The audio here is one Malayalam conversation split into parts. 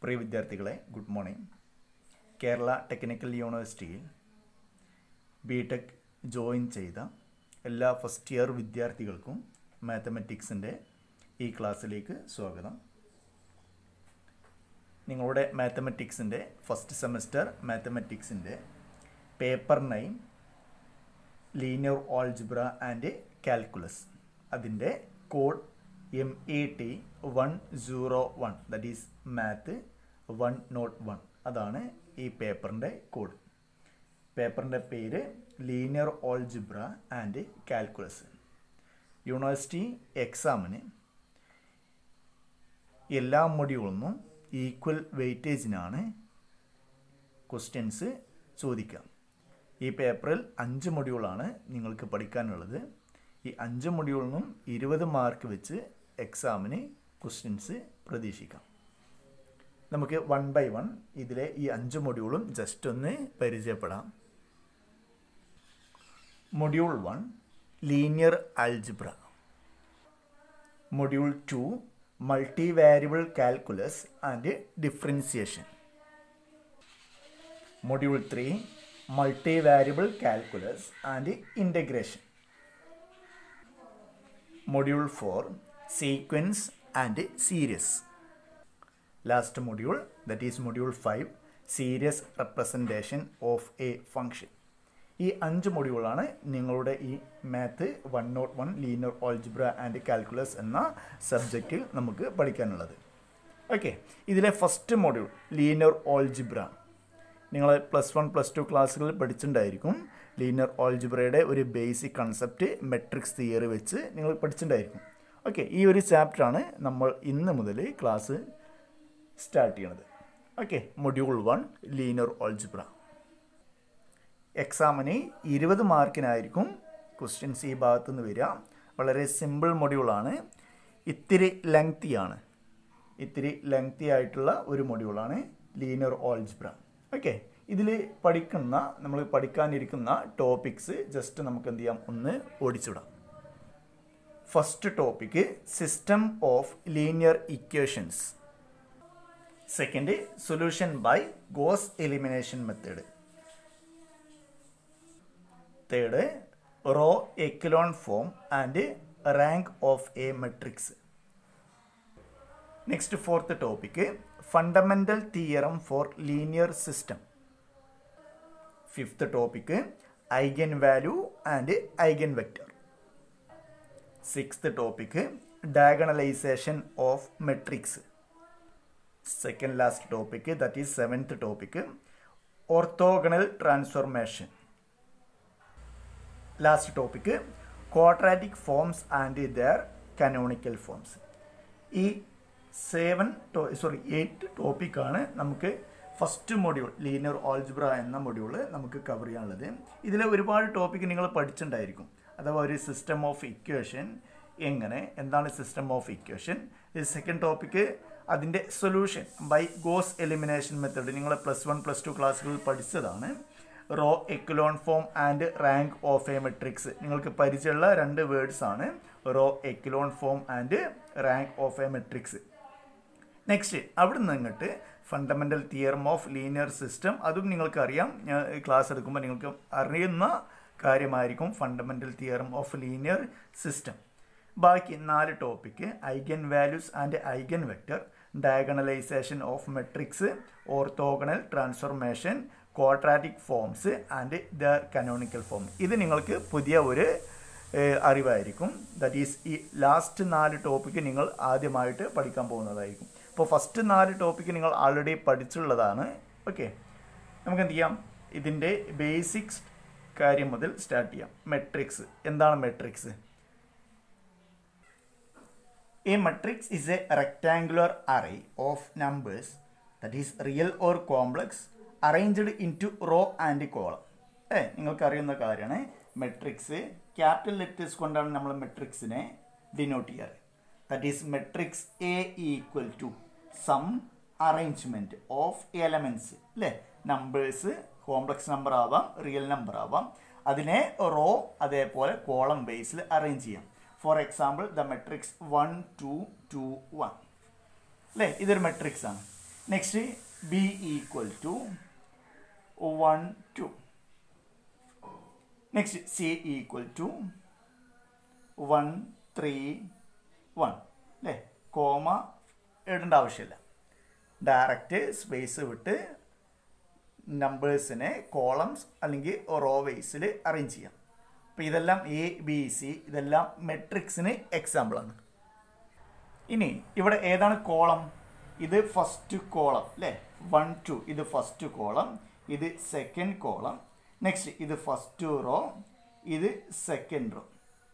പ്രിയ വിദ്യാർത്ഥികളെ ഗുഡ് മോർണിംഗ് കേരള ടെക്നിക്കൽ യൂണിവേഴ്സിറ്റിയിൽ ബി ടെക് ജോയിൻ ചെയ്ത എല്ലാ ഫസ്റ്റ് ഇയർ വിദ്യാർത്ഥികൾക്കും മാത്തമെറ്റിക്സിൻ്റെ ഈ ക്ലാസ്സിലേക്ക് സ്വാഗതം നിങ്ങളുടെ മാത്തമെറ്റിക്സിൻ്റെ ഫസ്റ്റ് സെമസ്റ്റർ മാത്തമെറ്റിക്സിൻ്റെ paper nine linear algebra and calculus അതിൻ്റെ code M A T one zero one that is math one nought one അതാണ് ഈ പേപ്പറിൻ്റെ കോഡ് പേപ്പറിൻ്റെ പേര് linear algebra and calculus university എക്സാമിന് എല്ലാ മൊഡ്യൂളിനും ഈക്വൽ വെയിറ്റേജിനാണ് ക്വസ്റ്റ്യൻസ് ചോദിക്കുക ഈ പേപ്പറിൽ അഞ്ച് മൊഡ്യൂളാണ് നിങ്ങൾക്ക് പഠിക്കാനുള്ളത് ഈ അഞ്ച് മൊഡ്യൂളിനും ഇരുപത് മാർക്ക് വെച്ച് എക്സാമിന് ക്വസ്റ്റ്യൻസ് പ്രതീക്ഷിക്കാം നമുക്ക് വൺ ബൈ വൺ ഇതിലെ ഈ അഞ്ച് മൊഡ്യൂളും ജസ്റ്റ് ഒന്ന് പരിചയപ്പെടാം module one linear algebra module two multi variable calculus and differentiation module three multi variable calculus and integration module four sequence and series last module that is module five series representation of a function ഈ അഞ്ച് മൊഡ്യൂളാണ് നിങ്ങളുടെ ഈ math one nought one linear algebra and calculus എന്ന സബ്ജക്റ്റിൽ നമുക്ക് പഠിക്കാനുള്ളത് ഓക്കെ ഇതിലെ ഫസ്റ്റ് മൊഡ്യൂൾ ലീനിയർ ഓൾജിബ്ര നിങ്ങൾ പ്ലസ് വൺ പ്ലസ് ടു ക്ലാസ്സുകളിൽ പഠിച്ചിട്ടുണ്ടായിരിക്കും ലീനിയർ ഓൾജിബ്രയുടെ ഒരു ബേസിക് കൺസെപ്റ്റ് മെട്രിക്സ് തിയറി വെച്ച് നിങ്ങൾ പഠിച്ചിട്ടുണ്ടായിരിക്കും ഓക്കെ ഈ ഒരു ചാപ്റ്ററാണ് നമ്മൾ ഇന്ന് മുതൽ ക്ലാസ് സ്റ്റാർട്ട് ചെയ്യണത് okay module one linear algebra എക്സാമിന് ഇരുപത് മാർക്കിനായിരിക്കും ക്വസ്റ്റ്യൻസ് ഈ ഭാഗത്തു നിന്ന് വരിക വളരെ സിമ്പിൾ മൊഡ്യൂളാണ് ഇത്തിരി ലെങ്തിയാണ് ഇത്തിരി ലെങ്തി ആയിട്ടുള്ള ഒരു മൊഡ്യൂളാണ് ലീനിയർ ഓൾജിബ്ര ഓക്കെ ഇതിൽ പഠിക്കുന്ന നമ്മൾ പഠിക്കാനിരിക്കുന്ന ടോപ്പിക്സ് ജസ്റ്റ് നമുക്ക് എന്ത് ചെയ്യാം ഒന്ന് ഓടിച്ചിടാം first topic system of linear equations second solution by Gauss elimination method third row echelon form and rank of a matrix next fourth topic fundamental theorem for linear system fifth topic eigen value and eigen vector sixth topic diagonalization of matrix second last topic that is seventh topic orthogonal transformation last topic quadratic forms and their canonical forms ഈ സെവൻ ടോ സോറി എയ്റ്റ് ടോപ്പിക്കാണ് നമുക്ക് ഫസ്റ്റ് മൊഡ്യൂൾ ലീനിയർ ഓൾജിബ്ര എന്ന മൊഡ്യൂൾ നമുക്ക് കവർ ചെയ്യാനുള്ളത് ഇതിൽ ഒരുപാട് ടോപ്പിക്ക് നിങ്ങൾ പഠിച്ചിട്ടുണ്ടായിരിക്കും അഥവാ ഒരു സിസ്റ്റം ഓഫ് ഇക്വേഷൻ എങ്ങനെ എന്താണ് system of equation second topic അതിൻ്റെ solution by Gauss elimination method നിങ്ങൾ പ്ലസ് വൺ പ്ലസ് ടു ക്ലാസ്സുകളിൽ പഠിച്ചതാണ് row echelon form and rank of a matrix നിങ്ങൾക്ക് പരിചയമുള്ള രണ്ട് വേർഡ്സ് ആണ് row echelon form and rank of a matrix next അവിടെ നിന്ന് ഇങ്ങോട്ട് fundamental theorem of linear system അതും നിങ്ങൾക്കറിയാം ഞാൻ ക്ലാസ് എടുക്കുമ്പോൾ നിങ്ങൾക്ക് അറിയുന്ന കാര്യമായിരിക്കും fundamental theorem of linear system ബാക്കി നാല് topic eigen values and eigen vector diagonalization of matrix orthogonal transformation quadratic forms and the canonical form ഇത് നിങ്ങൾക്ക് പുതിയ ഒരു അറിവായിരിക്കും ദറ്റ് ഈസ് ഈ ലാസ്റ്റ് നാല് ടോപ്പിക്ക് നിങ്ങൾ ആദ്യമായിട്ട് പഠിക്കാൻ പോകുന്നതായിരിക്കും അപ്പോൾ ഫസ്റ്റ് നാല് ടോപ്പിക്ക് നിങ്ങൾ ആൾറെഡി പഠിച്ചുള്ളതാണ് ഓക്കെ നമുക്ക് എന്ത് ചെയ്യാം ഇതിൻ്റെ ബേസിക്സ് കാര്യം മുതൽ സ്റ്റാർട്ട് ചെയ്യാം മെട്രിക്സ് എന്താണ് matrix A matrix is a rectangular array of numbers that is real or complex arranged into row and column. ഏ നിങ്ങൾക്ക് അറിയുന്ന കാര്യമാണ് മെട്രിക്സ് ക്യാപിറ്റൽ ലെറ്റേഴ്സ് കൊണ്ടാണ് നമ്മൾ മെട്രിക്സിനെ ഡിനോട്ട് ചെയ്യാറ് that is matrix A equal to some arrangement of elements അല്ലേ നമ്പേഴ്സ് കോംപ്ലക്സ് നമ്പർ ആവാം റിയൽ നമ്പർ ആവാം അതിനെ റോ അതേപോലെ കോളം ബേസിൽ അറേഞ്ച് ചെയ്യാം for example the matrix one two two one അല്ലേ ഇതൊരു മെട്രിക്സ് ആണ് next B equal to one two next C equal to one three one അല്ലേ കോമ ഇടേണ്ട ആവശ്യമില്ല ഡയറക്റ്റ് സ്പേസ് വിട്ട് നമ്പേഴ്സിനെ കോളംസ് അല്ലെങ്കിൽ റോ വൈസിൽ അറേഞ്ച് ചെയ്യാം അപ്പോൾ ഇതെല്ലാം എ ബി സി ഇതെല്ലാം മെട്രിക്സിന് എക്സാമ്പിളാണ് ഇനി ഇവിടെ ഏതാണ് കോളം ഇത് ഫസ്റ്റ് കോളം അല്ലേ വൺ ടു ഇത് ഫസ്റ്റ് കോളം ഇത് സെക്കൻഡ് കോളം നെക്സ്റ്റ് ഇത് ഫസ്റ്റ് റോ ഇത് സെക്കൻഡ് റോ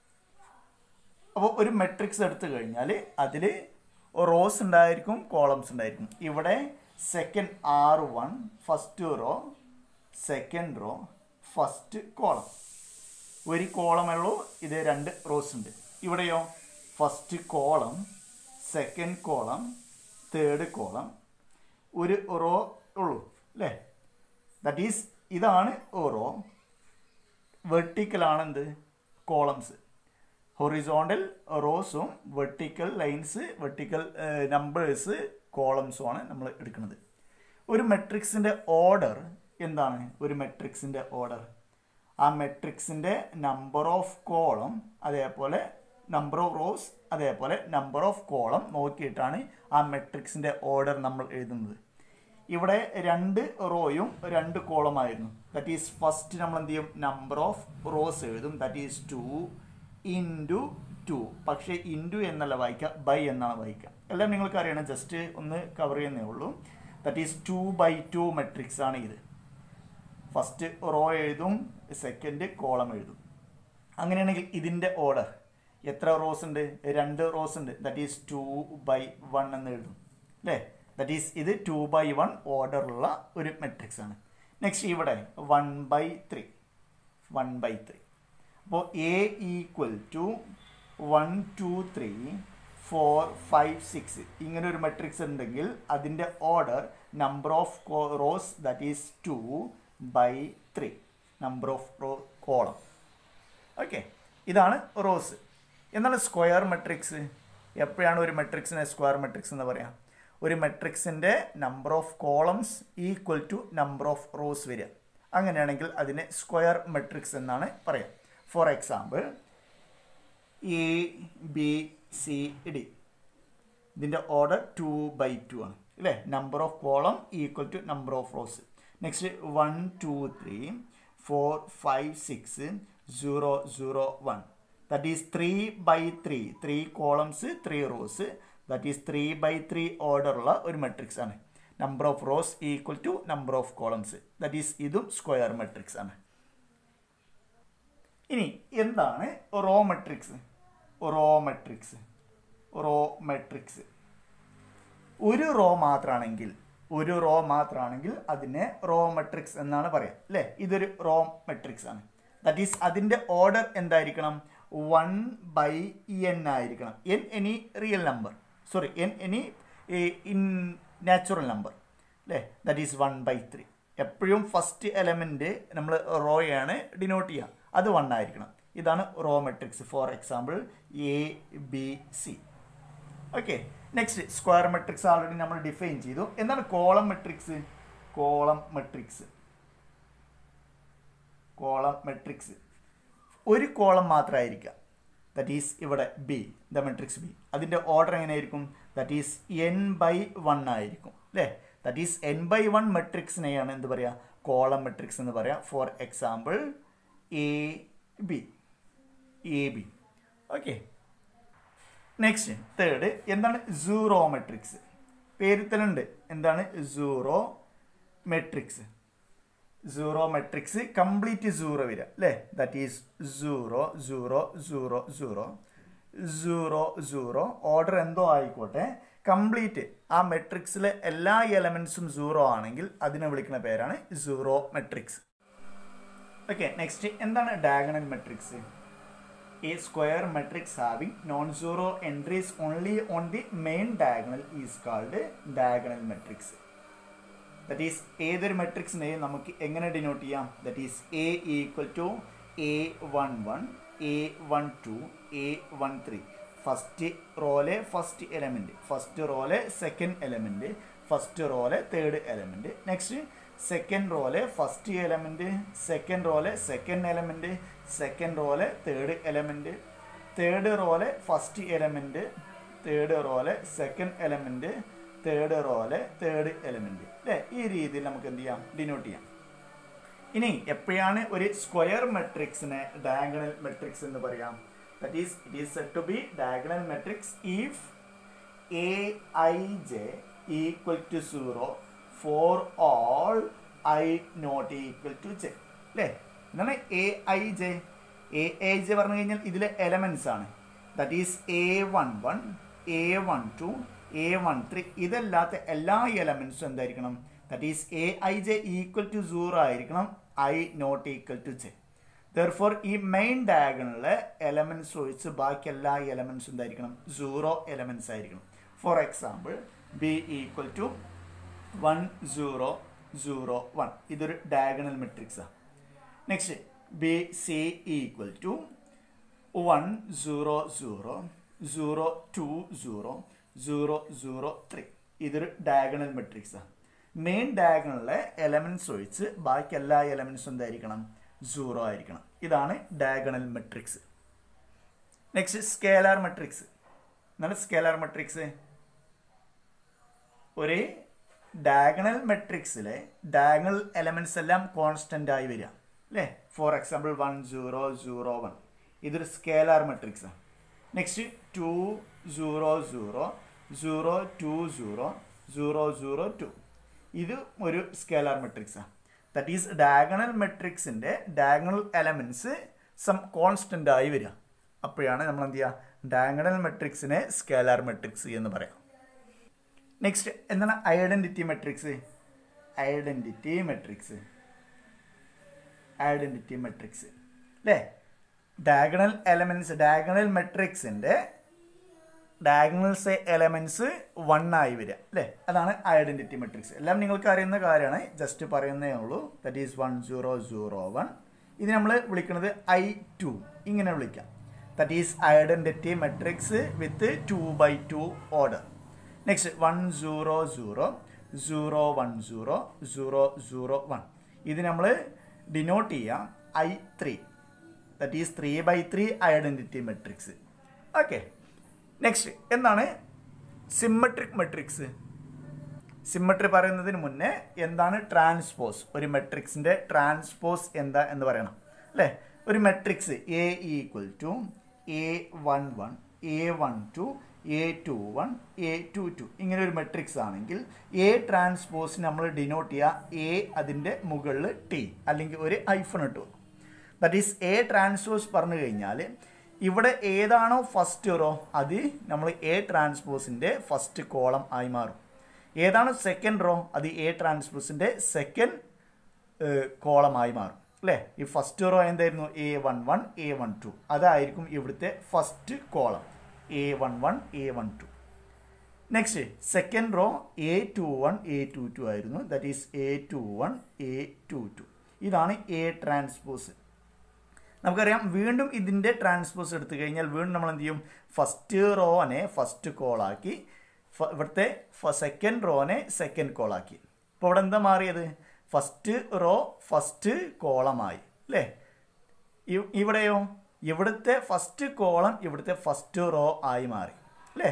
അപ്പോൾ ഒരു മെട്രിക്സ് എടുത്തു കഴിഞ്ഞാൽ അതിൽ റോസ് ഉണ്ടായിരിക്കും കോളംസ് ഉണ്ടായിരിക്കും ഇവിടെ second R one first row second row first column ഒരു കോളമേ ഉള്ളൂ ഇത് രണ്ട് റോസ് ഉണ്ട് ഇവിടെയോ first column second column third column ഒരു റോ ഉള്ളൂ അല്ലേ ദാറ്റ് ഈസ് ഇതാണ് റോ വെർട്ടിക്കലാണ് എന്ത് കോളംസ് ഹൊറിസോണ്ടൽ റോസും വെർട്ടിക്കൽ ലൈൻസ് വെർട്ടിക്കൽ നമ്പേഴ്സ് കോളംസും ആണ് നമ്മൾ എടുക്കുന്നത് ഒരു മെട്രിക്സിൻ്റെ ഓർഡർ എന്താണ് ഒരു മെട്രിക്സിൻ്റെ ഓർഡർ ആ മെട്രിക്സിൻ്റെ നമ്പർ ഓഫ് കോളം അതേപോലെ നമ്പർ ഓഫ് റോസ് അതേപോലെ നമ്പർ ഓഫ് കോളം നോക്കിയിട്ടാണ് ആ മെട്രിക്സിൻ്റെ ഓർഡർ നമ്മൾ എഴുതുന്നത് ഇവിടെ രണ്ട് റോയും രണ്ട് കോളമായിരുന്നു ദാറ്റ് ഈസ് ഫസ്റ്റ് നമ്മൾ എന്ത് ചെയ്യും നമ്പർ ഓഫ് റോസ് എഴുതും that is two into two പക്ഷേ ഇൻറ്റു എന്നല്ല വായിക്കുക ബൈ എന്നാണ് വായിക്കുക എല്ലാം നിങ്ങൾക്ക് അറിയണം ജസ്റ്റ് ഒന്ന് കവർ ചെയ്യുന്നേ ഉള്ളൂ that is two by two matrix ആണ് ഇത് ഫസ്റ്റ് റോ എഴുതും സെക്കൻഡ് കോളം എഴുതും അങ്ങനെയാണെങ്കിൽ ഇതിൻ്റെ ഓർഡർ എത്ര റോസ് ഉണ്ട് രണ്ട് റോസ് ഉണ്ട് that is two by one എന്ന് എഴുതും അല്ലേ ദാറ്റ് ഈസ് ഇത് ടു ബൈ വൺ ഓർഡറുള്ള ഒരു മെട്രിക്സ് ആണ് നെക്സ്റ്റ് ഇവിടെ one by three one by three അപ്പോൾ A equal to one two three four five six ഇങ്ങനെ ഒരു മെട്രിക്സ് ഉണ്ടെങ്കിൽ അതിൻ്റെ order number of rows that is two by three number of row column okay ഇതാണ് റോസ് എന്നാൽ സ്ക്വയർ മെട്രിക്സ് എപ്പോഴാണ് ഒരു മെട്രിക്സിനെ സ്ക്വയർ മെട്രിക്സ് എന്ന് പറയാം ഒരു മെട്രിക്സിൻ്റെ number of columns equal to number of rows വരിക അങ്ങനെയാണെങ്കിൽ അതിനെ സ്ക്വയർ മെട്രിക്സ് എന്നാണ് പറയാം for example A B C D ഇതിൻ്റെ ഓർഡർ ടു ബൈ ടു ആണ് അല്ലേ number of column equal to number of rows next one two three four five six zero zero one that is three by three three columns three rows that is three by three ഓർഡറുള്ള ഒരു മെട്രിക്സ് ആണ് number of rose equal to number of columns that is ഇതും സ്ക്വയർ മെട്രിക്സ് ആണ് ഇനി എന്താണ് row matrix row matrix row matrix ഒരു റോ മാത്രമാണെങ്കിൽ ഒരു റോ മാത്രമാണെങ്കിൽ അതിനെ റോ മെട്രിക്സ് എന്നാണ് പറയാം അല്ലേ ഇതൊരു റോ മെട്രിക്സ് ആണ് ദാറ്റ് ഈസ് അതിൻ്റെ ഓർഡർ എന്തായിരിക്കണം വൺ ബൈ എൻ ആയിരിക്കണം N any real number sorry N any in natural number അല്ലേ ദാറ്റ് ഈസ് വൺ ബൈ ത്രീ എപ്പോഴും ഫസ്റ്റ് എലമെൻറ്റ് നമ്മൾ റോയാണ് ഡിനോട്ട് ചെയ്യുക അത് വൺ ആയിരിക്കണം ഇതാണ് row matrix for example A B C okay next square matrix already നമ്മൾ ഡിഫൈൻ ചെയ്തു എന്താണ് column matrix column matrix column matrix ഒരു കോളം മാത്രമായിരിക്കാം ദറ്റ് ഈസ് ഇവിടെ ബി ദ മെട്രിക്സ് ബി അതിൻ്റെ ഓർഡർ എങ്ങനെയായിരിക്കും that is N by one ആയിരിക്കും അല്ലേ that is N by one മെട്രിക്സിനെയാണ് എന്ത് പറയുക കോളം മെട്രിക്സ് എന്ന് പറയാം for example A B A B okay next third എന്താണ് സീറോ മെട്രിക്സ് പേര് തന്നെ ഉണ്ട് എന്താണ് zero matrix zero matrix complete zero വരിക അല്ലേ that is zero zero zero zero zero zero order എന്തോ ആയിക്കോട്ടെ കംപ്ലീറ്റ് ആ മെട്രിക്സിലെ എല്ലാ എലമെൻസും സീറോ ആണെങ്കിൽ അതിനെ വിളിക്കുന്ന പേരാണ് സീറോ മെട്രിക്സ് ഓക്കെ നെക്സ്റ്റ് എന്താണ് diagonal matrix A square matrix having non-zero entries only on the main diagonal is called diagonal matrix. That is ഏതൊരു മെട്രിക്സിനെയും നമുക്ക് എങ്ങനെ ഡിനോട്ട് ചെയ്യാം that is A equal to A one one A one two A one three first റോലെ ഫസ്റ്റ് എലമെൻറ്റ് ഫസ്റ്റ് റോലെ സെക്കൻഡ് എലമെൻറ്റ് ഫസ്റ്റ് റോയിലെ തേർഡ് എലമെൻറ്റ് നെക്സ്റ്റ് സെക്കൻഡ് റോയിലെ ഫസ്റ്റ് എലമെൻറ്റ് സെക്കൻഡ് റോയിലെ സെക്കൻഡ് എലമെൻറ്റ് സെക്കൻഡ് റോയിലെ തേർഡ് എലമെൻറ്റ് തേർഡ് റോയിലെ ഫസ്റ്റ് എലമെൻറ്റ് തേർഡ് റോയിലെ സെക്കൻഡ് എലമെൻറ്റ് തേർഡ് റോയിലെ തേർഡ് എലമെൻറ്റ് അല്ലേ ഈ രീതിയിൽ നമുക്ക് എന്ത് ചെയ്യാം ഡിനോട്ട് ചെയ്യാം ഇനി എപ്പോഴാണ് ഒരു സ്ക്വയർ മെട്രിക്സിനെ ഡയഗണൽ മെട്രിക്സ് എന്ന് പറയാം that is it is said to be diagonal matrix if A I J equal to zero for all I not equal to J അല്ലേ എന്താണ് A I J A I J പറഞ്ഞു കഴിഞ്ഞാൽ ഇതിലെ എലമെൻസ് ആണ് that is A one one A one two A one three ഇതല്ലാത്ത എല്ലാ എലമെൻസും എന്തായിരിക്കണം that is A I J equal to zero ആയിരിക്കണം I not equal to J therefore ഈ മെയിൻ ഡയഗണലിലെ എലമെൻസ് ഒഴിച്ച് ബാക്കി എല്ലാ എലമെൻസും എന്തായിരിക്കണം സീറോ എലമെൻസ് ആയിരിക്കണം for example B equal to one zero zero one ഇതൊരു ഡയഗണൽ മെട്രിക്സാണ് next B C equal to one zero zero zero two zero zero zero three ഇതൊരു ഡയഗണൽ മെട്രിക്സാണ് മെയിൻ ഡയഗണലിലെ എലമെൻസ് ഒഴിച്ച് ബാക്കി എല്ലാ എലമെൻസും എന്തായിരിക്കണം സീറോ ആയിരിക്കണം ഇതാണ് diagonal matrix next scalar matrix എന്താണ് സ്കേലാർ മെട്രിക്സ് ഒരു ഡയഗണൽ മെട്രിക്സിലെ ഡയഗണൽ എലമെൻസ് എല്ലാം കോൺസ്റ്റന്റ് ആയി വരിക അല്ലേ for example one zero zero one ഇതൊരു സ്കേലാർ മെട്രിക്സ് ആണ് next two zero zero zero two zero zero zero two ഇത് ഒരു സ്കേലാർ മെട്രിക്സ് ആണ് ദറ്റ് ഈസ് ഡയഗണൽ മെട്രിക്സിൻ്റെ ഡയഗണൽ എലമെൻസ് സം കോൺസ്റ്റന്റ് ആയി വരിക അപ്പോഴാണ് നമ്മൾ എന്ത് ചെയ്യുക ഡയഗണൽ മെട്രിക്സിനെ സ്കേലാർ മെട്രിക്സ് എന്ന് പറയാം നെക്സ്റ്റ് എന്താണ് identity matrix identity matrix identity matrix അല്ലേ ഡയഗണൽ എലമെൻസ് ഡയഗണൽ മെട്രിക്സിൻ്റെ ഡയഗണൽസ് എലമെൻസ് വൺ ആയി വരിക അല്ലേ അതാണ് ഐഡന്റിറ്റി മെട്രിക്സ് എല്ലാം നിങ്ങൾക്ക് അറിയുന്ന കാര്യമാണ് ജസ്റ്റ് പറയുന്നേ ഉള്ളൂ that is one zero zero one ഇത് നമ്മൾ വിളിക്കുന്നത് ഐ ടു ഇങ്ങനെ വിളിക്കാം that is identity matrix with two by two order next one zero zero zero one zero zero zero one ഇത് നമ്മൾ ഡിനോട്ട് ചെയ്യാം I three that is three by three identity matrix okay next എന്താണ് സിമ്മട്രിക് മെട്രിക്സ് സിമ്മട്രി പറയുന്നതിന് മുന്നേ എന്താണ് ട്രാൻസ്പോസ് ഒരു മെട്രിക്സിൻ്റെ ട്രാൻസ്പോസ് എന്താ എന്ന് പറയണം അല്ലേ ഒരു matrix A equal to A one one A one two A two one A two two ഇങ്ങനെ ഒരു മെട്രിക്സ് ആണെങ്കിൽ എ ട്രാൻസ്പോസ് നമ്മൾ ഡിനോട്ട് ചെയ്യുക എ അതിൻ്റെ മുകളിൽ ടി അല്ലെങ്കിൽ ഒരു ഐഫൺ ഇട്ട് വെക്കും ദറ്റ് ഈസ് എ ട്രാൻസ്പോസ് പറഞ്ഞു കഴിഞ്ഞാൽ ഇവിടെ ഏതാണോ ഫസ്റ്റ് റോ അത് നമ്മൾ എ ട്രാൻസ്പോസിൻ്റെ ഫസ്റ്റ് കോളം ആയി മാറും ഏതാണ് സെക്കൻഡ് റോ അത് എ ട്രാൻസ്പോസിൻ്റെ സെക്കൻഡ് കോളമായി മാറും അല്ലേ ഈ ഫസ്റ്റ് റോ എന്തായിരുന്നു A one one A one two അതായിരിക്കും ഇവിടുത്തെ first column A one one A one two next second row A two one A two two ആയിരുന്നു that is A two one A two two ഇതാണ് എ ട്രാൻസ്പോസ് നമുക്കറിയാം വീണ്ടും ഇതിൻ്റെ ട്രാൻസ്പോസ് എടുത്തു കഴിഞ്ഞാൽ വീണ്ടും നമ്മൾ എന്ത് ചെയ്യും ഫസ്റ്റ് റോനെ ഫസ്റ്റ് കോളാക്കി ഇവിടുത്തെ സെക്കൻഡ് റോനെ സെക്കൻഡ് കോളാക്കി ഇപ്പോൾ ഇവിടെ എന്താ മാറിയത് ഫസ്റ്റ് റോ ഫസ്റ്റ് കോളമായി അല്ലേ ഇവിടെയോ ഇവിടുത്തെ ഫസ്റ്റ് കോളം ഇവിടുത്തെ ഫസ്റ്റ് റോ ആയി മാറി അല്ലേ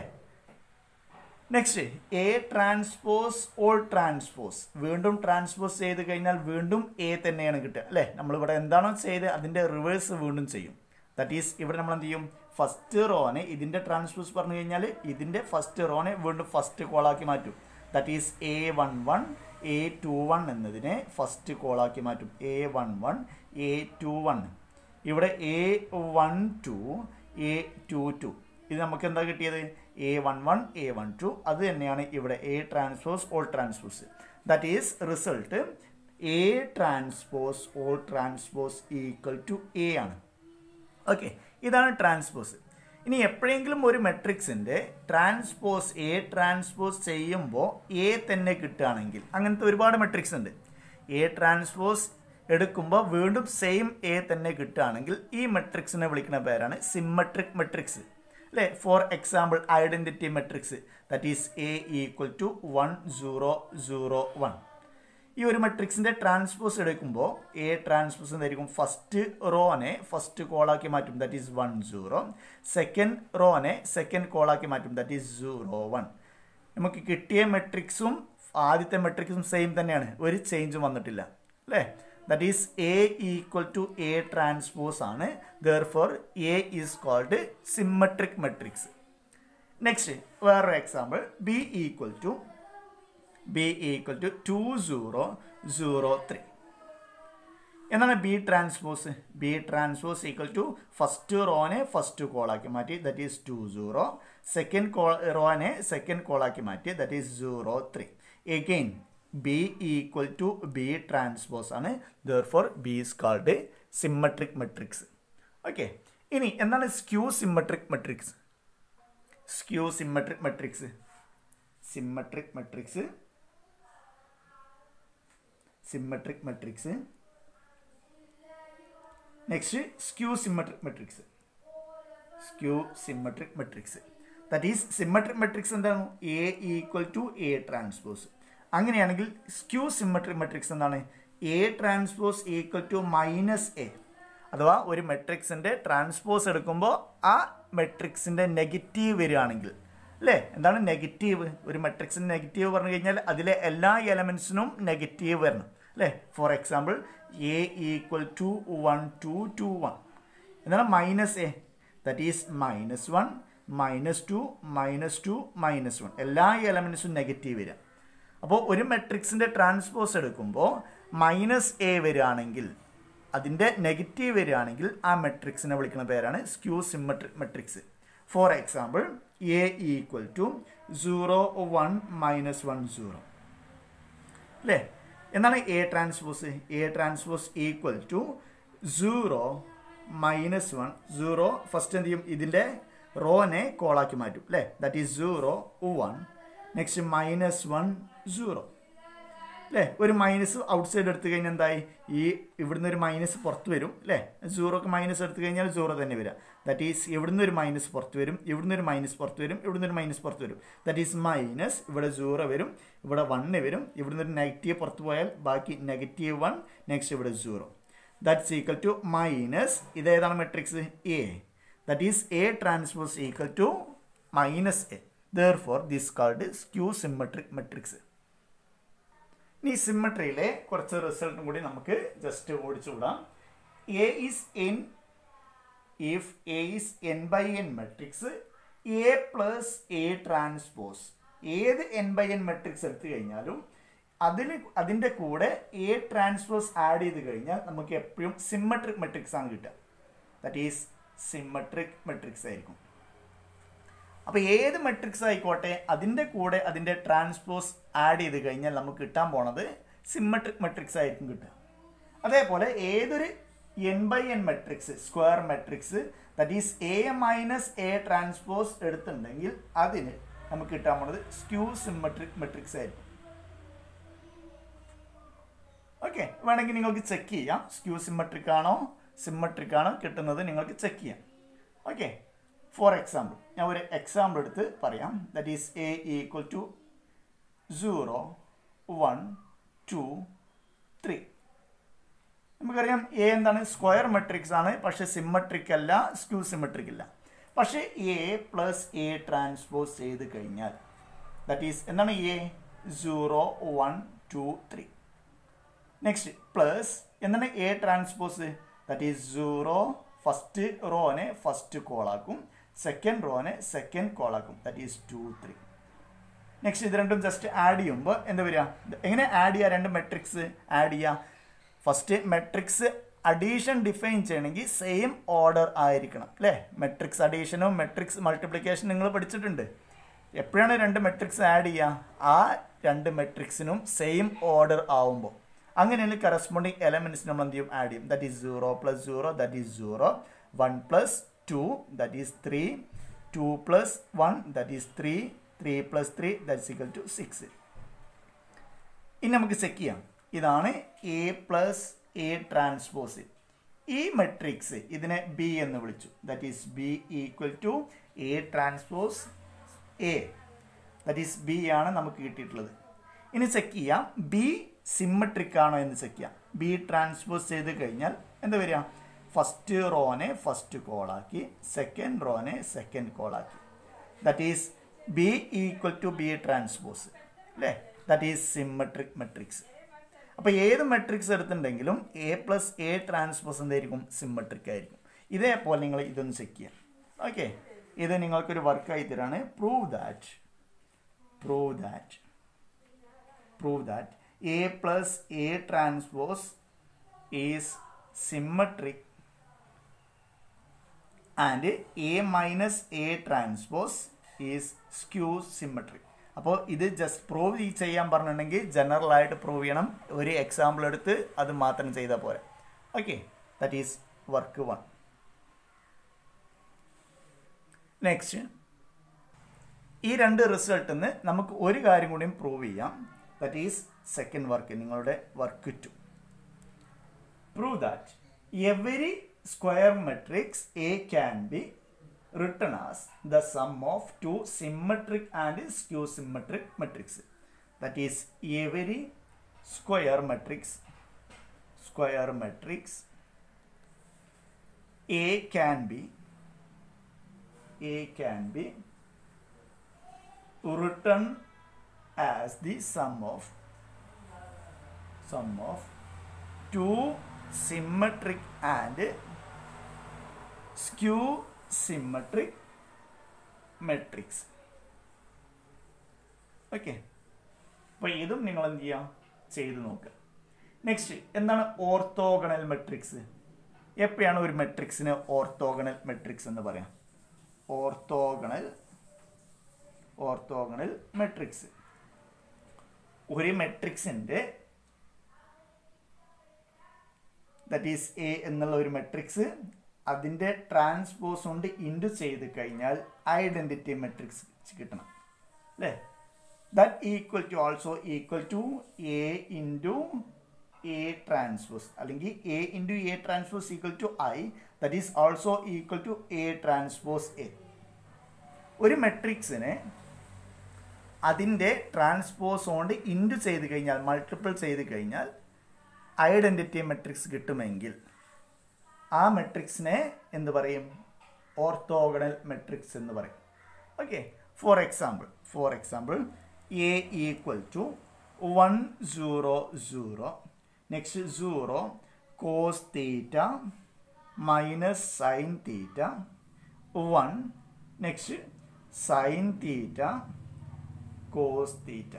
next A transpose all transpose വീണ്ടും ട്രാൻസ്പോസ് ചെയ്ത് കഴിഞ്ഞാൽ വീണ്ടും എ തന്നെയാണ് കിട്ടുക അല്ലേ നമ്മളിവിടെ എന്താണോ ചെയ്ത് അതിൻ്റെ റിവേഴ്സ് വീണ്ടും ചെയ്യും ദറ്റ് ഈസ് ഇവിടെ നമ്മൾ എന്ത് ചെയ്യും ഫസ്റ്റ് റോനെ ഇതിൻ്റെ ട്രാൻസ്പോസ് പറഞ്ഞു കഴിഞ്ഞാൽ ഇതിൻ്റെ ഫസ്റ്റ് റോനെ വീണ്ടും ഫസ്റ്റ് കോളാക്കി മാറ്റും that is A one one A two one എന്നതിനെ ഫസ്റ്റ് കോളാക്കി മാറ്റും A one one A two one ഇവിടെ A one two A two two ഇത് നമുക്ക് എന്താ കിട്ടിയത് A one one A one two അത് തന്നെയാണ് ഇവിടെ A transpose all transpose that is result A transpose all transpose equal to A ആണ് ഓക്കെ ഇതാണ് ട്രാൻസ്പോസ് ഇനി എപ്പോഴെങ്കിലും ഒരു മെട്രിക്സിൻ്റെ ട്രാൻസ്പോസ് എ ട്രാൻസ്പോസ് ചെയ്യുമ്പോൾ എ തന്നെ കിട്ടുകയാണെങ്കിൽ അങ്ങനത്തെ ഒരുപാട് മെട്രിക്സ് ഉണ്ട് എ ട്രാൻസ്പോസ് എടുക്കുമ്പോൾ വീണ്ടും സെയിം എ തന്നെ കിട്ടുകയാണെങ്കിൽ ഈ മെട്രിക്സിനെ വിളിക്കുന്ന പേരാണ് സിമ്മട്രിക് മെട്രിക്സ് അല്ലേ for example identity matrix that is A equal to one zero zero one ഈ ഒരു മെട്രിക്സിന്റെ ട്രാൻസ്പോസ് എടുക്കുമ്പോൾ എ ട്രാൻസ്പോസ് എന്തായിരിക്കും ഫസ്റ്റ് റോനെ ഫസ്റ്റ് കോളാക്കി മാറ്റും that is one zero second റോനെ സെക്കൻഡ് കോളാക്കി മാറ്റും ദാറ്റ് ഈസ് സീറോ വൺ നമുക്ക് കിട്ടിയ മെട്രിക്സും ആദ്യത്തെ മെട്രിക്സും സെയിം തന്നെയാണ് ഒരു ചേഞ്ചും വന്നിട്ടില്ല അല്ലേ that is A equal to A transpose ആണ് therefore A is called symmetric matrix next വേറൊരു example B equal to B equal to two zero zero three എന്താണ് B transpose B transpose equal to first റോനെ ഫസ്റ്റ് കോളാക്കി മാറ്റി that is two zero second കോ റോനെ സെക്കൻഡ് കോളാക്കി മാറ്റി that is zero three again B equal to B transpose ആണ് therefore B is called symmetric matrix okay ഇനി എന്താണ് skew symmetric matrix skew symmetric matrix symmetric matrix symmetric matrix next skew symmetric matrix skew symmetric matrix that is symmetric matrix എന്താണ് A equal to A transpose അങ്ങനെയാണെങ്കിൽ സ്ക്യൂ സിമ്മട്രിക് മെട്രിക്സ് എന്താണ് A transpose equal to minus A അഥവാ ഒരു മെട്രിക്സിൻ്റെ ട്രാൻസ്പോസ് എടുക്കുമ്പോൾ ആ മെട്രിക്സിൻ്റെ നെഗറ്റീവ് വരികയാണെങ്കിൽ അല്ലേ എന്താണ് നെഗറ്റീവ് ഒരു മെട്രിക്സിന് നെഗറ്റീവ് പറഞ്ഞു കഴിഞ്ഞാൽ അതിലെ എല്ലാ എലമെൻസിനും നെഗറ്റീവ് വരണം അല്ലേ for example A equal to one two two one എന്താണ് minus A that is minus one minus two minus two minus one എല്ലാ എലമെൻസും നെഗറ്റീവ് വരിക അപ്പോൾ ഒരു മെട്രിക്സിൻ്റെ ട്രാൻസ്പോസ് എടുക്കുമ്പോൾ മൈനസ് എ വരികയാണെങ്കിൽ അതിൻ്റെ നെഗറ്റീവ് വരികയാണെങ്കിൽ ആ മെട്രിക്സിനെ വിളിക്കുന്ന പേരാണ് skew symmetric matrix for example A equal to zero one minus one zero അല്ലേ എന്താണ് A transpose A transpose equal to zero minus one zero first എന്ത് ചെയ്യും ഇതിൻ്റെ റോനെ കോളാക്കി മാറ്റും അല്ലേ that is zero one next minus one zero അല്ലേ ഒരു മൈനസ് ഔട്ട് സൈഡ് എടുത്തു കഴിഞ്ഞാൽ എന്തായി ഈ ഇവിടുന്ന് ഒരു മൈനസ് പുറത്ത് വരും അല്ലേ സീറോക്ക് മൈനസ് എടുത്തു കഴിഞ്ഞാൽ സീറോ തന്നെ വരിക ദാറ്റ് ഈസ് ഇവിടുന്ന് ഒരു മൈനസ് പുറത്ത് വരും ഇവിടുന്ന് ഒരു മൈനസ് പുറത്ത് വരും ഇവിടുന്ന് ഒരു മൈനസ് പുറത്ത് വരും ദാറ്റ് ഈസ് മൈനസ് ഇവിടെ സീറോ വരും ഇവിടെ വണ്ണ് വരും ഇവിടുന്ന് ഒരു നെഗറ്റീവ് പുറത്ത് പോയാൽ ബാക്കി നെഗറ്റീവ് വൺ നെക്സ്റ്റ് ഇവിടെ zero that's equal to minus ഇതേതാണ് matrix A that is A transpose equal to minus A therefore this called skew symmetric matrix ഇനി സിമ്മട്രിയിലെ കുറച്ച് റിസൾട്ടും കൂടി നമുക്ക് ജസ്റ്റ് ഓടിച്ചുവിടാം A is n if A is N by n matrix A plus A transpose ഏത് എൻ ബൈ എൻ മെട്രിക്സ് എടുത്തു കഴിഞ്ഞാലും അതിന് അതിൻ്റെ കൂടെ എ ട്രാൻസ്പോസ് ആഡ് ചെയ്ത് കഴിഞ്ഞാൽ നമുക്ക് എപ്പോഴും സിമ്മട്രിക് മെട്രിക്സ് ആണ് കിട്ടുക ദറ്റ് ഈസ് സിമ്മട്രിക് മെട്രിക്സ് ആയിരിക്കും അപ്പോൾ ഏത് മെട്രിക്സ് ആയിക്കോട്ടെ അതിൻ്റെ കൂടെ അതിൻ്റെ ട്രാൻസ്പോസ് ആഡ് ചെയ്ത് കഴിഞ്ഞാൽ നമുക്ക് കിട്ടാൻ പോണത് സിമ്മട്രിക് മെട്രിക്സ് ആയിരിക്കും കിട്ടുക അതേപോലെ ഏതൊരു n by n matrix square matrix that is A minus A transpose എടുത്തിട്ടുണ്ടെങ്കിൽ അതിന് നമുക്ക് കിട്ടാൻ പോണത് സ്ക്യൂ സിമ്മട്രിക് മെട്രിക്സ് ആയിരിക്കും ഓക്കെ വേണമെങ്കിൽ നിങ്ങൾക്ക് ചെക്ക് ചെയ്യാം സ്ക്യൂ സിമ്മട്രിക് ആണോ സിമ്മട്രിക് ആണോ കിട്ടുന്നത് നിങ്ങൾക്ക് ചെക്ക് ചെയ്യാം ഓക്കെ ഫോർ എക്സാമ്പിൾ ഞാൻ ഒരു എക്സാമ്പിൾ എടുത്ത് പറയാം that is A equal to zero one two three നമുക്കറിയാം എ എന്താണ് സ്ക്വയർ മെട്രിക്സ് ആണ് പക്ഷേ സിമ്മട്രിക് അല്ല സ്ക്യൂ സിമ്മട്രിക് അല്ല പക്ഷേ എ പ്ലസ് എ ട്രാൻസ്പോസ് ചെയ്ത് കഴിഞ്ഞാൽ ദറ്റ് ഈസ് എന്താണ് A zero one two three next plus എന്താണ് A transpose that is zero first റോനെ ഫസ്റ്റ് കോളാക്കും സെക്കൻഡ് റോനെ സെക്കൻഡ് കോളാക്കും that is two three next ഇത് രണ്ടും ജസ്റ്റ് ആഡ് ചെയ്യുമ്പോൾ എന്താ വരിക എങ്ങനെ ആഡ് ചെയ്യുക രണ്ട് മെട്രിക്സ് ആഡ് ചെയ്യുക ഫസ്റ്റ് മെട്രിക്സ് അഡീഷൻ ഡിഫൈൻ ചെയ്യണമെങ്കിൽ സെയിം ഓർഡർ ആയിരിക്കണം അല്ലേ മെട്രിക്സ് അഡീഷനും മെട്രിക്സ് മൾട്ടിപ്ലിക്കേഷനും നിങ്ങൾ പഠിച്ചിട്ടുണ്ട് എപ്പോഴാണ് രണ്ട് മെട്രിക്സ് ആഡ് ചെയ്യുക ആ രണ്ട് മെട്രിക്സിനും സെയിം ഓർഡർ ആവുമ്പോൾ അങ്ങനെയാണ് കറസ്പോണ്ടിങ് എലമെന്റ്സ് നമ്മൾ എന്ത് ചെയ്യും ആഡ് ചെയ്യും that is zero plus zero that is zero one plus two that is three two plus one that is three three plus three that equal to six ഇനി നമുക്ക് ചെക്ക് ചെയ്യാം ഇതാണ് എ പ്ലസ് എ ട്രാൻസ്പോസ് ഈ മെട്രിക്സ് ഇതിനെ ബി എന്ന് വിളിച്ചു that is B equal to A transpose A that is B ആണ് നമുക്ക് കിട്ടിയിട്ടുള്ളത് ഇനി ചെക്ക് ചെയ്യാം ബി സിമ്മട്രിക് ആണോ എന്ന് ചെക്ക് ചെയ്യാം ബി ട്രാൻസ്പോസ് ചെയ്ത് കഴിഞ്ഞാൽ എന്താ വരിക ഫസ്റ്റ് റോനെ ഫസ്റ്റ് കോളാക്കി സെക്കൻഡ് റോനെ സെക്കൻഡ് കോളാക്കി that is B equal to B transpose അല്ലേ ദാറ്റ് ഈസ് സിമ്മട്രിക് മെട്രിക്സ് അപ്പോൾ ഏത് മെട്രിക്സ് എടുത്തിട്ടുണ്ടെങ്കിലും എ പ്ലസ് എ ട്രാൻസ്പോസ് എന്തായിരിക്കും സിമ്മട്രിക് ആയിരിക്കും ഇതേപോലെ നിങ്ങൾ ഇതൊന്ന് ചെക്ക് ചെയ്യാം ഓക്കെ ഇത് നിങ്ങൾക്കൊരു വർക്കായി തരാണ് prove that prove that prove that A plus A transpose is symmetric and A minus A transpose is skew symmetric അപ്പോൾ ഇത് ജസ്റ്റ് പ്രൂവ് ചെയ്യാൻ പറഞ്ഞിട്ടുണ്ടെങ്കിൽ ജനറൽ ആയിട്ട് പ്രൂവ് ചെയ്യണം ഒരു എക്സാമ്പിൾ എടുത്ത് അത് മാത്രം ചെയ്താൽ പോരെ okay that is work one next ഈ രണ്ട് റിസൾട്ടിൽ നിന്ന് നമുക്ക് ഒരു കാര്യം കൂടിയും പ്രൂവ് ചെയ്യാം ദറ്റ് ഈസ് സെക്കൻഡ് വർക്ക് നിങ്ങളുടെ work to prove that every square matrix A can be written as the sum of two symmetric and skew symmetric matrix that is every square matrix square matrix a can be a can be written as the sum of sum of two symmetric and skew symmetric matrix okay അപ്പോൾ ഇതും നിങ്ങൾ എന്ത് ചെയ്യാം ചെയ്ത് നോക്കുക നെക്സ്റ്റ് എന്താണ് ഓർത്തോഗണൽ മെട്രിക്സ് എപ്പോഴാണ് ഒരു മെട്രിക്സിന് ഓർത്തോഗണൽ മെട്രിക്സ് എന്ന് പറയാം ഓർത്തോഗണൽ ഓർത്തോഗണൽ മെട്രിക്സ് ഒരു മെട്രിക്സിൻ്റെ ദറ്റ് ഈസ് എ എന്നുള്ള ഒരു മെട്രിക്സ് അതിൻ്റെ ട്രാൻസ്പോസ് കൊണ്ട് ഇൻഡു ചെയ്ത് കഴിഞ്ഞാൽ ഐഡൻറ്റിറ്റി മെട്രിക്സ് കിട്ടണം അല്ലേ that equal to also equal to A into A transpose അല്ലെങ്കിൽ A into A transpose equal to I that is also equal to A transpose A ഒരു മെട്രിക്സിനെ അതിൻ്റെ ട്രാൻസ്പോസ് കൊണ്ട് ഇൻഡു ചെയ്ത് കഴിഞ്ഞാൽ മൾട്ടിപ്പിൾ ചെയ്ത് കഴിഞ്ഞാൽ ഐഡൻറ്റിറ്റി മെട്രിക്സ് കിട്ടുമെങ്കിൽ ആ മെട്രിക്സിനെ എന്ത് പറയും ഓർത്തോഗണൽ മെട്രിക്സ് എന്ന് പറയും okay for example for example A equal to one zero zero next zero cos theta minus sine theta one next sine theta cos theta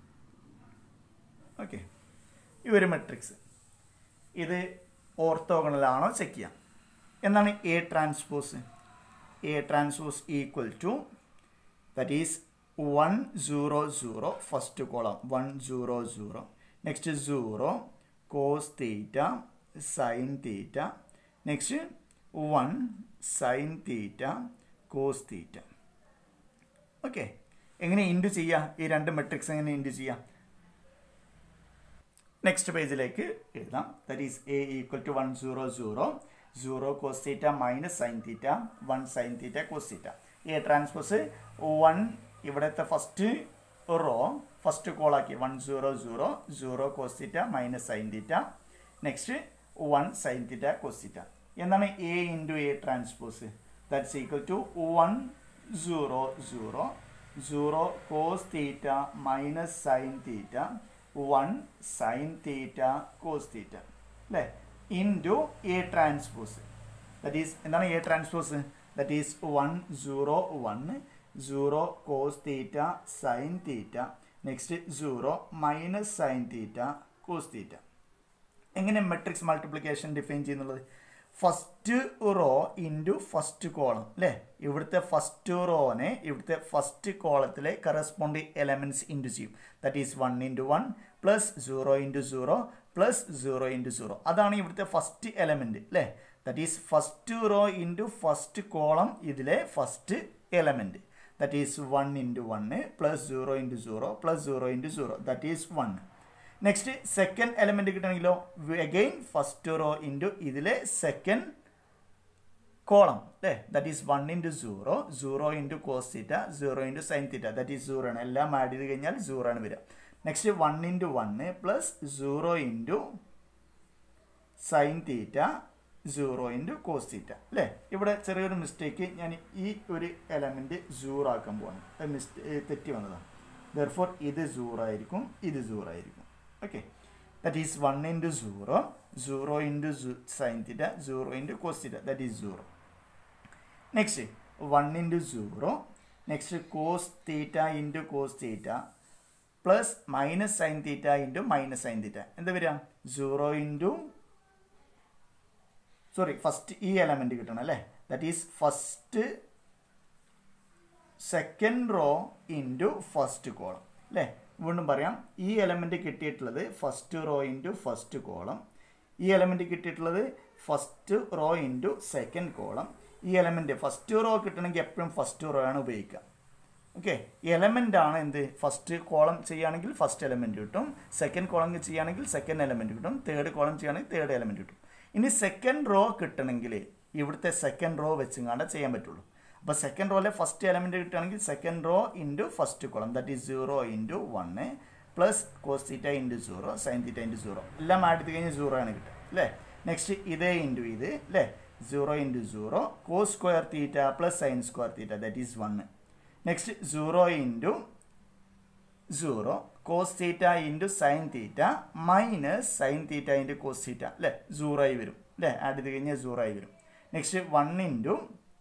okay ഈ ഒരു മെട്രിക്സ് ഇത് ഓർത്തോഗണലാണോ ചെക്ക് ചെയ്യാം എന്താണ് A transpose A transpose equal to that is one zero zero first column one zero zero next zero cos theta sine theta next one sine theta cos theta okay എങ്ങനെ ഇൻഡു ചെയ്യാം ഈ രണ്ട് മെട്രിക്സ് എങ്ങനെ ഇൻഡു ചെയ്യാം നെക്സ്റ്റ് പേജിലേക്ക് എഴുതാം that is A equal to one zero zero zero cos theta minus sine theta one sine theta cos theta A transpose one ഇവിടുത്തെ ഫസ്റ്റ് റോ ഫസ്റ്റ് കോളാക്കി one zero zero zero cos theta minus sine theta next one sine theta cos theta എന്താണ് A into A transpose that's equal to one zero zero zero cos theta minus sine theta one sine theta cos theta അല്ലേ into A transpose that is എന്താണ് A transpose that is one zero one zero cos theta sine theta next zero minus sine theta cos theta എങ്ങനെ മെട്രിക്സ് മൾട്ടിപ്ലിക്കേഷൻ ഡിഫൈൻ ചെയ്യുന്നുള്ളത് first row into first column അല്ലേ ഇവിടുത്തെ ഫസ്റ്റ് റോനെ ഇവിടുത്തെ ഫസ്റ്റ് കോളത്തിലെ കറസ്പോണ്ടിങ് എലമെൻറ്റ്സ് ഇൻറ്റു ചെയ്യും that is one into one plus zero into zero plus zero into zero അതാണ് ഇവിടുത്തെ ഫസ്റ്റ് എലമെൻറ്റ് അല്ലേ that is first row into first column ഇതിലെ first element that is one into one plus zero into zero plus zero into zero that is one next second element കിട്ടണമെങ്കിലോ അഗെയിൻ ഫസ്റ്റ് റോ ഇൻറ്റു ഇതിലെ സെക്കൻഡ് കോളം അല്ലേ that is one into zero zero into cos theta zero into sine theta that is zero ആണ് എല്ലാം ആഡ് ചെയ്ത് കഴിഞ്ഞാൽ സീറോ ആണ് വരിക next one into one plus zero into sine theta zero into cos theta അല്ലേ ഇവിടെ ചെറിയൊരു മിസ്റ്റേക്ക് ഞാൻ ഈ ഒരു എലമെൻറ്റ് സീറോ ആക്കാൻ പോവാണ് അത് മിസ്റ്റേ തെറ്റി വന്നതാണ് ദർഫോർ ഇത് സീറോ ആയിരിക്കും ഇത് സീറോ ആയിരിക്കും okay that is one into zero zero into sine theta zero into cos theta that is zero next one into zero next cos theta into cos theta plus minus sine theta into minus sine theta എന്താ വരിക സീറോ ഇൻറ്റു സോറി ഫസ്റ്റ് ഈ എലമെന്റ് കിട്ടണം അല്ലേ that is first second row into first column അല്ലേ വീണ്ടും പറയാം ഈ എലമെന്റ് കിട്ടിയിട്ടുള്ളത് first row into first column ഈ എലമെന്റ് കിട്ടിയിട്ടുള്ളത് first row into second column ഈ എലമെന്റ് ഫസ്റ്റ് റോ കിട്ടണമെങ്കിൽ എപ്പോഴും ഫസ്റ്റ് റോ ആണ് ഉപയോഗിക്കുക ഓക്കെ എലമെന്റ് ആണ് എന്ത് ഫസ്റ്റ് കോളം ചെയ്യുകയാണെങ്കിൽ ഫസ്റ്റ് എലമെന്റ് കിട്ടും സെക്കൻഡ് കോളം ചെയ്യുകയാണെങ്കിൽ സെക്കൻഡ് എലമെന്റ് കിട്ടും തേർഡ് കോളം ചെയ്യുകയാണെങ്കിൽ തേർഡ് എലമെന്റ് കിട്ടും ഇനി സെക്കൻഡ് റോ കിട്ടണമെങ്കിൽ ഇവിടുത്തെ സെക്കൻഡ് റോ വെച്ചുങ്ങാണ്ട് ചെയ്യാൻ പറ്റുള്ളൂ അപ്പോൾ സെക്കൻഡ് റോയിലെ ഫസ്റ്റ് എലമെന്റ് കിട്ടുകയാണെങ്കിൽ second row into first column that is zero into one plus cos theta into zero sine theta into zero എല്ലാം ആഡ് ചെയ്ത് കഴിഞ്ഞാൽ സീറോ ആണ് കിട്ടുക അല്ലേ നെക്സ്റ്റ് ഇതേ ഇൻറ്റു ഇത് അല്ലേ zero into zero cos square theta plus sine square theta that is one next zero into zero cos theta into sine theta minus sine theta into cos theta അല്ലേ സീറോ ആയി വരും അല്ലേ ആഡ് ചെയ്ത് കഴിഞ്ഞാൽ സീറോ ആയി വരും നെക്സ്റ്റ് വൺ ഇൻറ്റു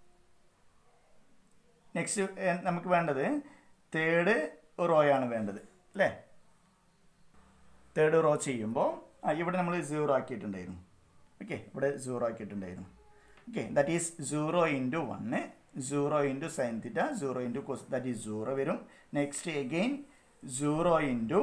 നെക്സ്റ്റ് നമുക്ക് വേണ്ടത് തേർഡ് റോയാണ് വേണ്ടത് അല്ലേ തേർഡ് റോ ചെയ്യുമ്പോൾ ആ ഇവിടെ നമ്മൾ സീറോ ആക്കിയിട്ടുണ്ടായിരുന്നു ഓക്കെ ഇവിടെ സീറോ ആക്കിയിട്ടുണ്ടായിരുന്നു okay that is zero into one zero into sine theta zero into cos that is zero വരും next again zero into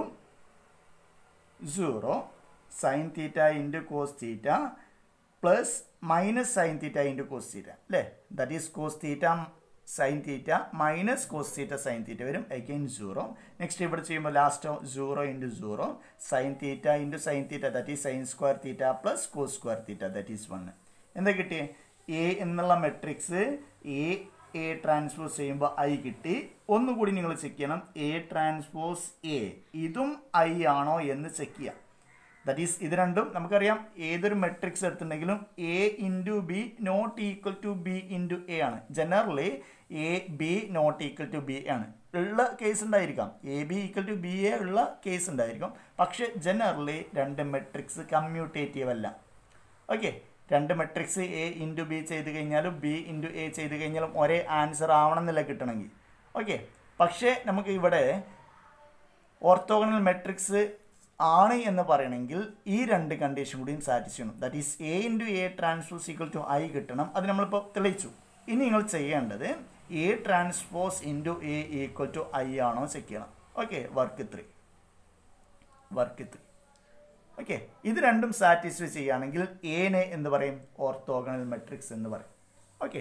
zero sine theta into cos theta plus minus sine theta into cos theta അല്ലേ that is cos theta sine theta minus cos theta sine theta വരും അഗെയിൻ സീറോ നെക്സ്റ്റ് ഇവിടെ ചെയ്യുമ്പോൾ ലാസ്റ്റോ zero into zero sine theta into sine theta that is sine square theta plus cos square theta that is one എന്താ കിട്ടിയേ എ എന്നുള്ള മെട്രിക്സ് എ എ ട്രാൻസ്പോസ് ചെയ്യുമ്പോൾ ഐ കിട്ടി ഒന്നുകൂടി നിങ്ങൾ ചെക്ക് ചെയ്യണം എ ട്രാൻസ്പോസ് എ ഇതും ഐ ആണോ എന്ന് ചെക്ക് ചെയ്യാം ദറ്റ് ഈസ് ഇത് രണ്ടും നമുക്കറിയാം ഏതൊരു മെട്രിക്സ് എടുത്തിട്ടുണ്ടെങ്കിലും A into B not equal to B into A ആണ് generally A B not equal to B ആണ് ഉള്ള കേസ് ഉണ്ടായിരിക്കാം A B equal to B A ഉള്ള കേസ് ഉണ്ടായിരിക്കും പക്ഷെ ജനറലി രണ്ട് മെട്രിക്സ് കമ്മ്യൂട്ടേറ്റീവ് അല്ല ഓക്കെ രണ്ട് മെട്രിക്സ് എ ഇൻറ്റു ബി ചെയ്ത് കഴിഞ്ഞാലും ബി ഇൻറ്റു എ ചെയ്ത് കഴിഞ്ഞാലും ഒരേ ആൻസർ ആവണം എന്നില്ല കിട്ടണമെങ്കിൽ ഓക്കെ പക്ഷേ നമുക്ക് ഇവിടെ ഓർത്തോഗണൽ മെട്രിക്സ് ആണ് എന്ന് പറയണമെങ്കിൽ ഈ രണ്ട് കണ്ടീഷൻ കൂടിയും സാറ്റിസ്ഫൈ ചെയ്യണം that is A into A transpose equal to I കിട്ടണം അത് നമ്മളിപ്പോൾ തെളിയിച്ചു ഇനി നിങ്ങൾ ചെയ്യേണ്ടത് A transpose into A equal to I ആണോ ചെക്ക് ചെയ്യണം okay work three work three okay ഇത് രണ്ടും സാറ്റിസ്ഫൈ ചെയ്യുകയാണെങ്കിൽ ഏനെ എന്ന് പറയും ഓർത്തോഗണൽ മെട്രിക്സ് എന്ന് പറയും ഓക്കെ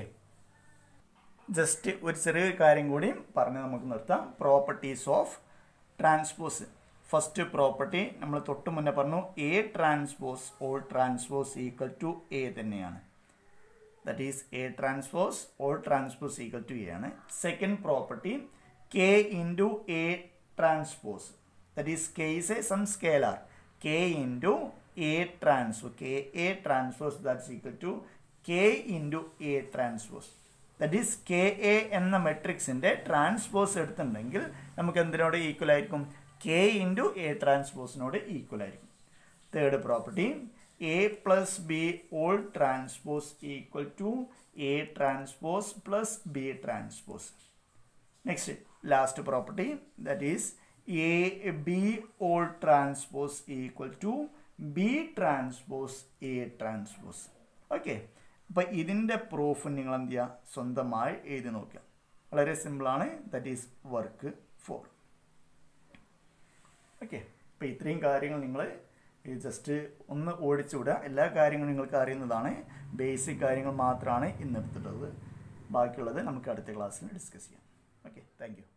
ജസ്റ്റ് ഒരു ചെറിയൊരു കാര്യം കൂടി പറഞ്ഞ് നമുക്ക് നിർത്താം properties of transpose first property നമ്മൾ തൊട്ട് മുന്നേ പറഞ്ഞു A transpose all transpose equal to A തന്നെയാണ് that is A transpose all transpose equal to A ആണ് second property K into A transpose that is K is a some scalar K into A transpose K A transpose that's equal to K into A transpose that is K A എന്ന മെട്രിക്സിൻ്റെ ട്രാൻസ്പോസ് എടുത്തിട്ടുണ്ടെങ്കിൽ നമുക്ക് എന്തിനോട് ഈക്വൽ ആയിരിക്കും കെ ഇൻറ്റു എ ട്രാൻസ്പോസിനോട് ഈക്വൽ ആയിരിക്കും third property A plus B whole transpose equal to A transpose plus B transpose next last property that is A B whole transpose equal to B transpose A transpose okay അപ്പോൾ ഇതിൻ്റെ പ്രൂഫ് നിങ്ങൾ എന്ത് ചെയ്യുക സ്വന്തമായി എഴുതി നോക്കുക വളരെ സിമ്പിളാണ് that is work four okay അപ്പോൾ ഇത്രയും കാര്യങ്ങൾ നിങ്ങൾ ജസ്റ്റ് ഒന്ന് ഓടിച്ചു വിടുക എല്ലാ കാര്യങ്ങളും നിങ്ങൾക്ക് അറിയുന്നതാണ് ബേസിക് കാര്യങ്ങൾ മാത്രമാണ് ഇന്ന് എടുത്തിട്ടുള്ളത് ബാക്കിയുള്ളത് നമുക്ക് അടുത്ത ക്ലാസ്സിൽ ഡിസ്കസ് ചെയ്യാം ഓക്കെ താങ്ക് യു